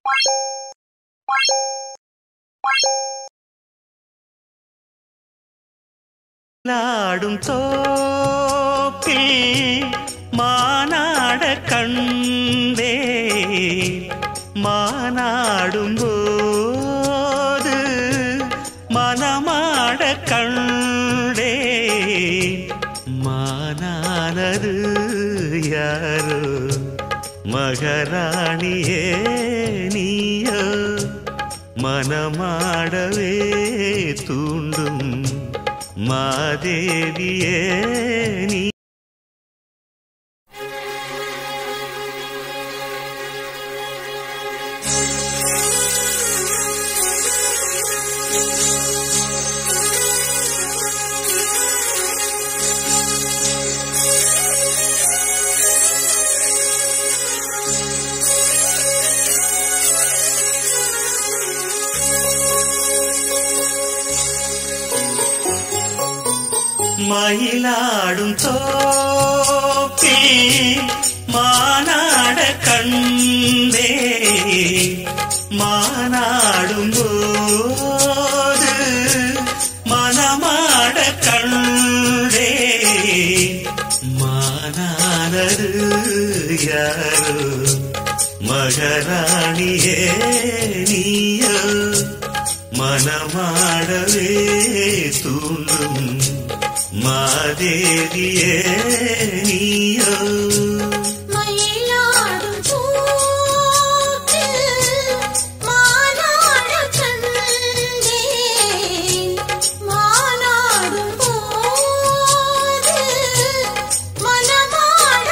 லாடும் தோப்பில் மானாட கண்டே மானாடும் போது மனமாட கண்டே மானானது யாரோ மகராணியே நீயோ மனமாடவே தூண்டும் மாதேவியே நீ மயிலாடும் தோப்பி மானாட கண்டே மானாடும் போது மனமாட கண்டே மானானது யாரோ மகராணியே நீயோ மனமாடவே தூண்டும் மாதேவியே நீயோ மயிலாடும் தோப்பில் மானாட கண்டேன் மானாடும் போது மனமாட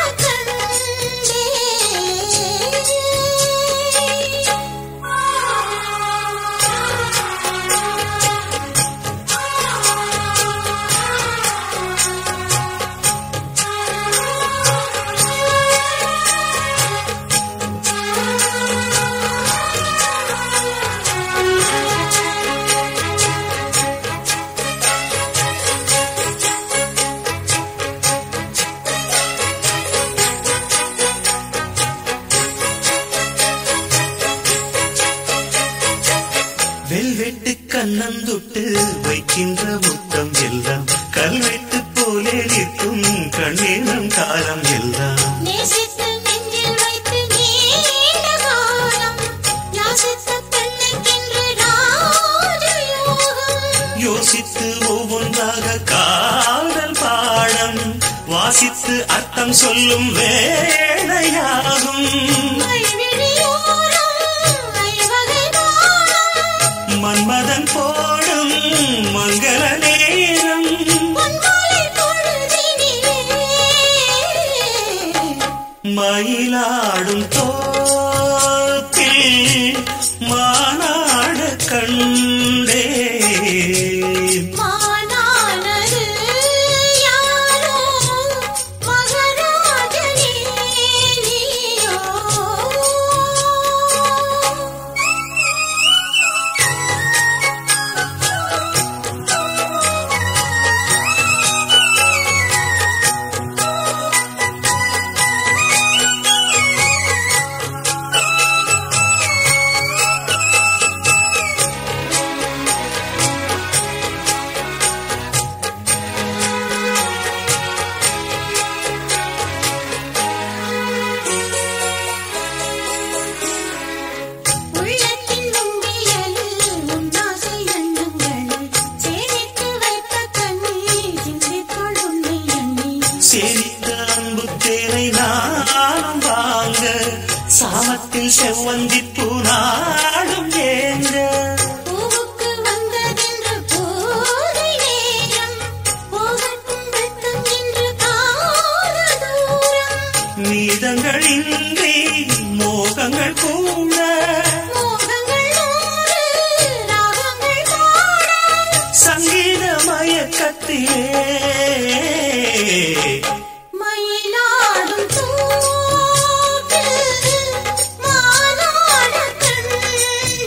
வெல்வெட்டு கண்ணந்துட்டு வைக்கின்ற முத்தம் எல்லாம் கல்வெட்டு போலே நிற்கும் கண்ணீரம் காலம் எல்லாம் நேசித்து நெஞ்சில் வைத்து நீண்ட காலம் யாசித்த பெண்ணுக்கென்று ராஜயோகம் யோசித்து ஒவ்வொன்றாக காதல் பாடம் வாசித்து அர்த்தம் சொல்லும் வேளையாகும் மைவிழியோரம் ஐவகை நாளம் மன்மதன் போடும் மங்கள நேரம் பொன்மாலை பொழுதினிலே மயிலாடும் தோத்தில் மானாட கண்டே மானானது யாரோ மகராஜனே நீயோ உள்ளத்தின் உண்டியலில் உன்னாசை எண்ணங்களை சேமித்து வைத்த கண்ணீர் சிந்தித்துள் உன்னை எண்ணி சேரித்த அன்பு தேனை நானும் வாங்க சாமத்தில் செவ்வந்தி பூநாடும் ஏங்க பூவுக்கு வந்ததென்று போதை நேரம் போகட்டும் வெட்கம் என்று கால தூரம் நீதங்களின்றி மோகங்கள் கூட மோகங்கள் நூறு ராகங்கள் பாட சங்கீத மயக்கத்திலே மயிலாடும் தோப்பில் மானாட கண்டேன்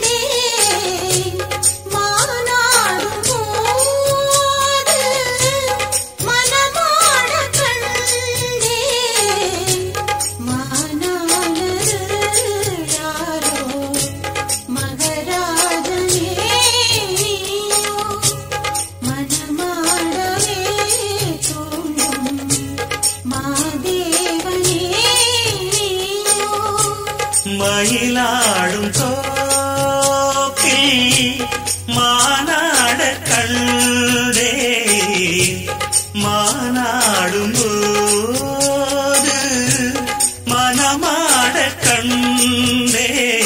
மயிலாடும் தோப்பில் மானாட கண்டே மானாடும் போது மனமாட கண்டே